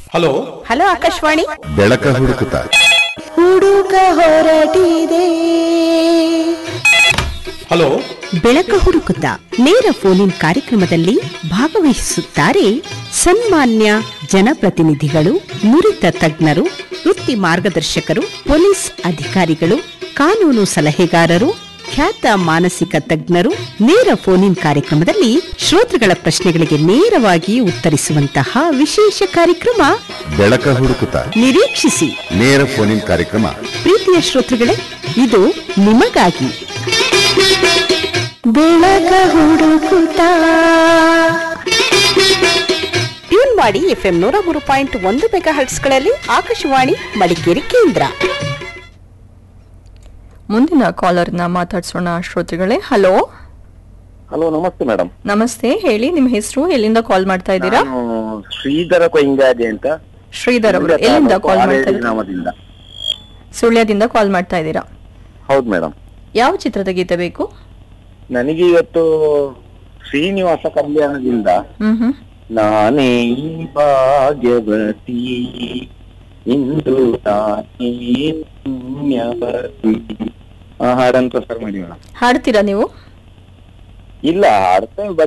hello hello Akashvani ಬೆಳಕ ಹುಡುಕುತ್ತ ಹುಡುಕ ಹೊರಟಿದೆ hello ಬೆಳಕ ಹುಡುಕುತ್ತ ನೇರ ಫೋನ್ ಕಾರ್ಯಕ್ರಮದಲ್ಲಿ ಭಾಗವಹಿಸುತ್ತಾರೆ ಸನ್ಮಾನ್ಯ ಜನಪ್ರತಿನಿಧಿಗಳು ನುರಿತ ತಜ್ಞರು ವೃತ್ತಿ ಮಾರ್ಗದರ್ಶಕರು ಪೊಲೀಸ್ ಅಧಿಕಾರಿಗಳು ಕಾನೂನು ಸಲಹೆಗಾರರು ಖ್ಯಾತ ಮಾನಸಿಕ ತಜ್ಞರು ನೇರ ಫೋನ್ ಇನ್ ಕಾರ್ಯಕ್ರಮದಲ್ಲಿ ಶ್ರೋತೃಗಳ ಪ್ರಶ್ನೆಗಳಿಗೆ ನೇರವಾಗಿ ಉತ್ತರಿಸುವಂತಹ ವಿಶೇಷ ಕಾರ್ಯಕ್ರಮ ಬೆಳಕ ಹುಡುಕುತ್ತ ನಿರೀಕ್ಷಿಸಿ ನೇರ ಫೋನಿನ್ ಕಾರ್ಯಕ್ರಮ ಪ್ರೀತಿಯ ಶ್ರೋತೃಗಳೇ ಇದು ನಿಮಗಾಗಿ ಬೆಳಕ ಹುಡುಕುತ್ತ ಟ್ಯೂನ್ ಮಾಡಿ ಎಫ್ಎಂ ನೂರ ಮೂರು ಪಾಯಿಂಟ್ ಒಂದು ಮೆಗಾ ಹರ್ಟ್ಸ್ಗಳಲ್ಲಿ ಆಕಾಶವಾಣಿ ಮಡಿಕೇರಿ ಕೇಂದ್ರ ಮುಂದಿನ ಕಾಲರ್ನ ಮಾತಾಡ್ಸೋಣ ಶ್ರೋತೃಗಳೇ ಹಲೋ ಹಲೋ ನಮಸ್ತೆ ಮೇಡಮ್ ನಮಸ್ತೆ ಹೇಳಿ ನಿಮ್ಮ ಹೆಸರು ಎಲ್ಲಿಂದ ಕಾಲ್ ಮಾಡ್ತಾ ಇದ್ದೀರಾ ನಾನು ಶ್ರೀಧರ ಕೊಯ್ಂಗಾಜೆ ಅಂತ ಶ್ರೀಧರ್ ಅವರು ಎಲ್ಲಿಂದ ಕಾಲ್ ಮಾಡ್ತಾ ಹಾವೇರಿ ಇದ್ದೀರಾ ಗ್ರಾಮದಿಂದ ಸುಳ್ಯದಿಂದ ಕಾಲ್ ಮಾಡ್ತಾ ಇದ್ದೀರಾ ಹೌದು ಮೇಡಮ್ ಯಾವ ಚಿತ್ರದ ಗೀತೆ ಬೇಕು ನನಗೆ ಇವತ್ತು ಶ್ರೀನಿವಾಸ ಕಲ್ಯಾಣದಿಂದ ಹ್ಮ್ ಹ್ಮ್ ನಾನೇ ಈ ಭಾಗ್ಯವತಿ ಇಂದು ನಾನೇ ಪುಣ್ಯವತಿ ಆ ಹಾಡನ್ನು ಪ್ರಸಾರ ಮಾಡಿ ಮೇಡಮ್ ಹಾಡ್ತೀರಾ ನೀವು ಇಲ್ಲ ಹಾಡ್ತೇವೆ